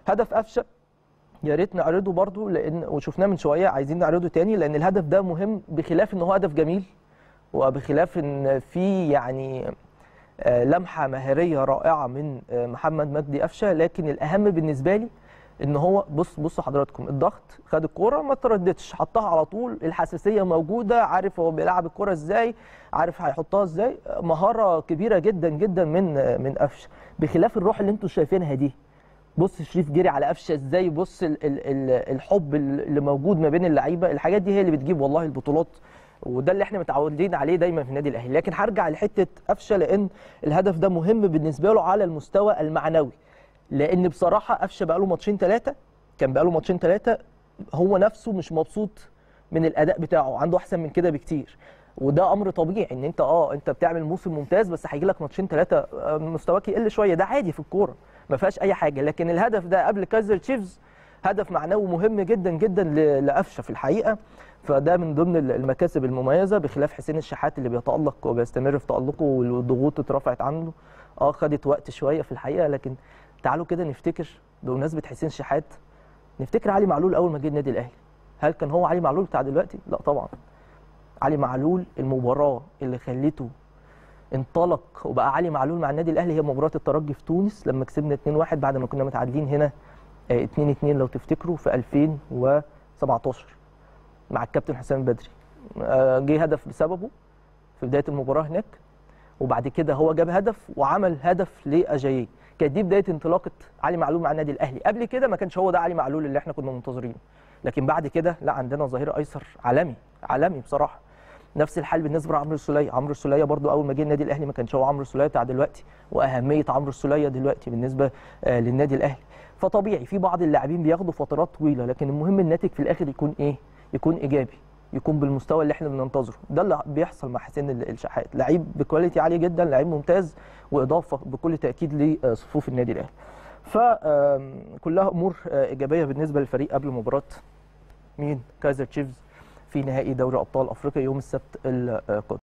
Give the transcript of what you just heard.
هدف قفشه يا ريت نعرضه برضو لان وشفناه من شويه عايزين نعرضه تاني لان الهدف ده مهم بخلاف ان هو هدف جميل وبخلاف ان في يعني آه، لمحه مهاريه رائعه من آه، محمد مجدي قفشه لكن الاهم بالنسبه لي ان هو بص بصوا حضراتكم الضغط خد الكوره ما ترددش حطها على طول الحساسيه موجوده عارف هو بيلعب الكوره ازاي عارف هيحطها ازاي مهاره كبيره جدا جدا من آه، من قفشه بخلاف الروح اللي انتم شايفينها دي بص شريف جري على قفشه ازاي بص ال ال ال الحب اللي موجود ما بين اللعيبه الحاجات دي هي اللي بتجيب والله البطولات وده اللي احنا متعودين عليه دايما في النادي الاهلي لكن هرجع لحته قفشه لان الهدف ده مهم بالنسبه له على المستوى المعنوي لان بصراحه قفشه بقى له ماتشين ثلاثه كان بقى له ماتشين ثلاثه هو نفسه مش مبسوط من الاداء بتاعه عنده احسن من كده بكتير وده امر طبيعي ان انت اه انت بتعمل موسم ممتاز بس هيجي لك ماتشين ثلاثه مستواك يقل شويه ده عادي في الكوره ما فيهاش اي حاجه لكن الهدف ده قبل كايزر تشيفز هدف معنوي مهم جدا جدا ل- لقفشه في الحقيقه فده من ضمن ال- المكاسب المميزه بخلاف حسين الشحات اللي بيتالق وبيستمر في تالقه والضغوط اترفعت عنه اه خدت وقت شويه في الحقيقه لكن تعالوا كده نفتكر بمناسبه حسين الشحات نفتكر علي معلول اول ما جه النادي الاهلي هل كان هو علي معلول بتاع دلوقتي لا طبعا علي معلول المباراه اللي خلته انطلق وبقى علي معلول مع النادي الاهلي هي مباراه الترجي في تونس لما كسبنا 2-1 بعد ما كنا متعادلين هنا آه، 2-2 لو تفتكروا في 2017 مع الكابتن حسام بدري آه، جه هدف بسببه في بدايه المباراه هناك وبعد كده هو جاب هدف وعمل هدف لاجاييه كانت دي بدايه انطلاقه علي معلول مع النادي الاهلي قبل كده ما كانش هو ده علي معلول اللي احنا كنا منتظرينه لكن بعد كده لا عندنا ظهير ايسر عالمي عالمي بصراحه نفس الحال بالنسبه لعمرو السوليه عمرو السوليه برضو اول ما جه النادي الاهلي ما كانش هو عمرو السوليه بتاع دلوقتي واهميه عمرو السوليه دلوقتي بالنسبه آه، للنادي الاهلي فطبيعي في بعض اللاعبين بياخدوا فترات طويله لكن المهم الناتج في الاخر يكون ايه يكون ايجابي يكون بالمستوى اللي احنا بننتظره ده اللي بيحصل مع حسين ال- الشحات لعيب بكواليتي عاليه جدا لعيب ممتاز واضافه بكل تاكيد لصفوف النادي الاهلي فكلها امور آه، ايجابيه بالنسبه للفريق قبل مباراه مين كايزر تشيفز في نهائي دوري ابطال افريقيا يوم السبت القادم